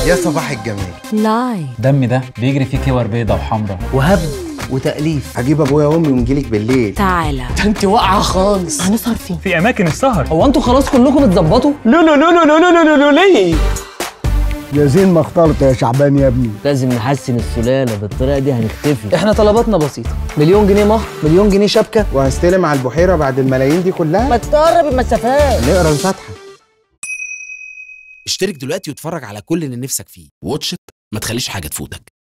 يا صباح الجمال لاي دم ده بيجري فيه كور بيضة وحمرا وهبد وتأليف هجيب ابويا وامي ونجيلك بالليل تعالى ده انت واقعه خالص هنسهر فين في أماكن السهر هو انتوا خلاص كلكم اتظبطوا لا لا لا لا لا لا لا لا ليه يا زين ما اخترت يا شعبان يا ابني لازم نحسن السلالة بالطريقة دي هنختفي احنا طلباتنا بسيطه مليون جنيه مهر مليون جنيه شبكه وهستلم على البحيره بعد الملايين دي كلها ما تقرب المسافات نقرا الفاتحه اشترك دلوقتي واتفرج على كل اللي نفسك فيه واتش إت، ما تخليش حاجة تفوتك